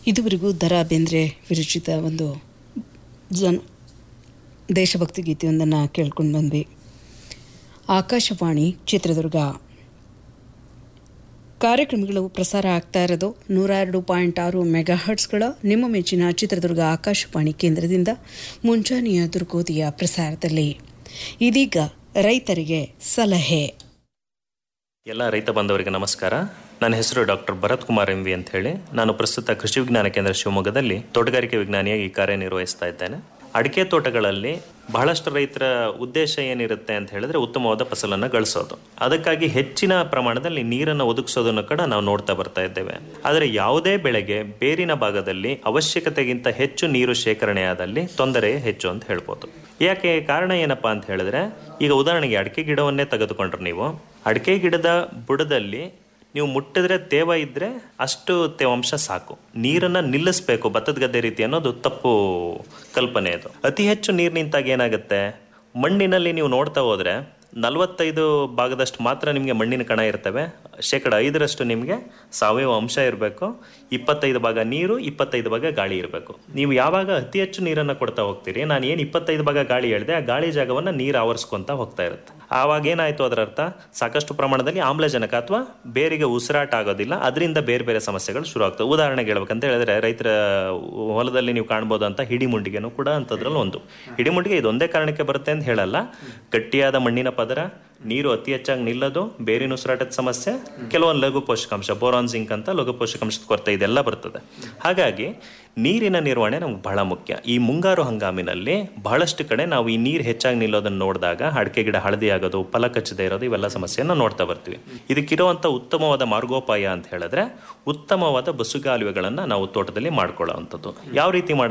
ಇದುವರೆಗೂ ದರಾ ಬೇಂದ್ರೆ ವಿರಚಿತ ಒಂದು ಜನ ದೇಶಭಕ್ತಿ ಗೀತೆಯೊಂದನ್ನು ಕೇಳ್ಕೊಂಡು ಬಂದ್ವಿ ಆಕಾಶವಾಣಿ ಚಿತ್ರದುರ್ಗ ಕಾರ್ಯಕ್ರಮಗಳು ಪ್ರಸಾರ ಆಗ್ತಾ ಇರೋದು ನೂರ ಎರಡು ಪಾಯಿಂಟ್ ಆರು ಮೆಗಾ ಹರ್ಟ್ಸ್ಗಳ ನಿಮ್ಮ ಮೆಚ್ಚಿನ ಚಿತ್ರದುರ್ಗ ಆಕಾಶವಾಣಿ ಕೇಂದ್ರದಿಂದ ಮುಂಜಾನೆಯ ದುರ್ಗೋದಿಯ ಪ್ರಸಾರದಲ್ಲಿ ಇದೀಗ ರೈತರಿಗೆ ಸಲಹೆ ಎಲ್ಲ ರೈತ ಬಾಂಧವರಿಗೆ ನಮಸ್ಕಾರ ನನ್ನ ಹೆಸರು doctor Bharath Kumar M V ಅಂತ ಹೇಳಿ ನಾನು ಪ್ರಸ್ತುತ ಕೃಷಿ ವಿಜ್ಞಾನ ಕೇಂದ್ರ ಶಿವಮೊಗ್ಗದಲ್ಲಿ ತೋಟಗಾರಿಕೆ ವಿಜ್ಞಾನಿಯಾಗಿ ಕಾರ್ಯನಿರ್ವಹಿಸ್ತಾ ಇದ್ದೇನೆ ಅಡಿಕೆ ತೋಟಗಳಲ್ಲಿ ಬಹಳಷ್ಟು ರೈತರ ಉದ್ದೇಶ ಏನಿರುತ್ತೆ ಅಂತ ಹೇಳಿದ್ರೆ ಉತ್ತಮವಾದ ಫಸಲನ್ನು ಗಳಿಸೋದು ಅದಕ್ಕಾಗಿ ಹೆಚ್ಚಿನ ಪ್ರಮಾಣದಲ್ಲಿ ನೀರನ್ನು ಒದಗಿಸೋದನ್ನು ಕೂಡ ನಾವು ನೋಡ್ತಾ ಬರ್ತಾ ಇದ್ದೇವೆ ಆದರೆ ಯಾವುದೇ ಬೆಳೆಗೆ ಬೇರಿನ ಭಾಗದಲ್ಲಿ ಅವಶ್ಯಕತೆಗಿಂತ ಹೆಚ್ಚು ನೀರು ಶೇಖರಣೆಯಾದಲ್ಲಿ ತೊಂದರೆ ಹೆಚ್ಚು ಅಂತ ಹೇಳ್ಬೋದು ಯಾಕೆ ಕಾರಣ ಏನಪ್ಪಾ ಅಂತ ಹೇಳಿದ್ರೆ ಈಗ ಉದಾಹರಣೆಗೆ ಅಡಿಕೆ ಗಿಡವನ್ನೇ ತೆಗೆದುಕೊಂಡ್ರೆ ನೀವು ಅಡಿಕೆ ಗಿಡದ ಬುಡದಲ್ಲಿ ನೀವು ಮುಟ್ಟಿದ್ರೆ ತೇವ ಇದ್ರೆ ಅಷ್ಟು ತೇವಾಂಶ ಸಾಕು ನೀರನ್ನ ನಿಲ್ಲಿಸ್ಬೇಕು ಭತ್ತದ ಗದ್ದೆ ರೀತಿ ಅನ್ನೋದು ತಪ್ಪು ಕಲ್ಪನೆ ಅದು ಅತಿ ಹೆಚ್ಚು ನೀರು ನಿಂತಾಗ ಏನಾಗುತ್ತೆ ಮಣ್ಣಿನಲ್ಲಿ ನೀವು ನೋಡ್ತಾ ಹೋದ್ರೆ ನಲವತ್ತೈದು ಭಾಗದಷ್ಟು ಮಾತ್ರ ನಿಮಗೆ ಮಣ್ಣಿನ ಕಣ ಇರ್ತವೆ ಶೇಕಡ ಐದರಷ್ಟು ನಿಮಗೆ ಸಾವಯವ ಅಂಶ ಇರಬೇಕು ಇಪ್ಪತ್ತೈದು ಭಾಗ ನೀರು ಇಪ್ಪತ್ತೈದು ಭಾಗ ಗಾಳಿ ಇರಬೇಕು ನೀವು ಯಾವಾಗ ಅತಿ ಹೆಚ್ಚು ನೀರನ್ನು ಕೊಡ್ತಾ ಹೋಗ್ತೀರಿ ನಾನು ಏನು ಇಪ್ಪತ್ತೈದು ಭಾಗ ಗಾಳಿ ಹೇಳಿದೆ ಆ ಗಾಳಿ ಜಾಗವನ್ನು ನೀರು ಆವರಿಸ್ಕೊಂತ ಹೋಗ್ತಾ ಇರುತ್ತೆ ಆವಾಗ ಏನಾಯ್ತು ಅದರ ಅರ್ಥ ಸಾಕಷ್ಟು ಪ್ರಮಾಣದಲ್ಲಿ ಆಮ್ಲಜನಕ ಅಥವಾ ಬೇರಿಗೆ ಉಸಿರಾಟ ಆಗೋದಿಲ್ಲ ಅದರಿಂದ ಬೇರೆ ಬೇರೆ ಸಮಸ್ಯೆಗಳು ಶುರು ಆಗ್ತವೆ ಉದಾಹರಣೆಗೆ ಹೇಳ್ಬೇಕಂತ ಹೇಳಿದ್ರೆ ರೈತರ ಹೊಲದಲ್ಲಿ ನೀವು ಕಾಣ್ಬೋದಂತ ಹಿಡಿಮುಂಡಿಗೆನೂ ಕೂಡ ಅಂಥದ್ರಲ್ಲಿ ಒಂದು ಹಿಡಿಮುಂಡಿಗೆ ಇದೊಂದೇ ಕಾರಣಕ್ಕೆ ಬರುತ್ತೆ ಅಂತ ಹೇಳಲ್ಲ ಗಟ್ಟಿಯಾದ ಮಣ್ಣಿನ ಪದರ ನೀರು ಅತಿ ಹೆಚ್ಚಾಗಿ ನಿಲ್ಲೋದು ಬೇರಿನ ಉಸಿರಾಟದ ಸಮಸ್ಯೆ ಕೆಲವೊಂದು ಲಘು ಪೋಷಕಾಂಶ ಬೋರಾನ್ ಜಿಂಕ್ ಅಂತ ಲಘು ಪೋಷಕಾಂಶದ ಕೊರತೆ ಇದೆಲ್ಲ ಬರ್ತದೆ ಹಾಗಾಗಿ ನೀರಿನ ನಿರ್ವಹಣೆ ನಮ್ಗೆ ಬಹಳ ಮುಖ್ಯ ಈ ಮುಂಗಾರು ಹಂಗಾಮಿನಲ್ಲಿ ಬಹಳಷ್ಟು ಕಡೆ ನಾವು ಈ ನೀರು ಹೆಚ್ಚಾಗಿ ನಿಲ್ಲೋದನ್ನ ನೋಡಿದಾಗ ಅಡಿಕೆ ಗಿಡ ಹಳದಿ ಆಗೋದು ಫಲ ಕಚ್ಚದೆ ಇರೋದು ಇವೆಲ್ಲ ಸಮಸ್ಯೆನ ನೋಡ್ತಾ ಬರ್ತೀವಿ ಇದಕ್ಕಿರುವಂತ ಉತ್ತಮವಾದ ಮಾರ್ಗೋಪಾಯ ಅಂತ ಹೇಳಿದ್ರೆ ಉತ್ತಮವಾದ ಬಸುಗಾಲುವೆಗಳನ್ನ ನಾವು ತೋಟದಲ್ಲಿ ಮಾಡ್ಕೊಳ್ಳೋ ಯಾವ ರೀತಿ ಮಾಡಬೇಕು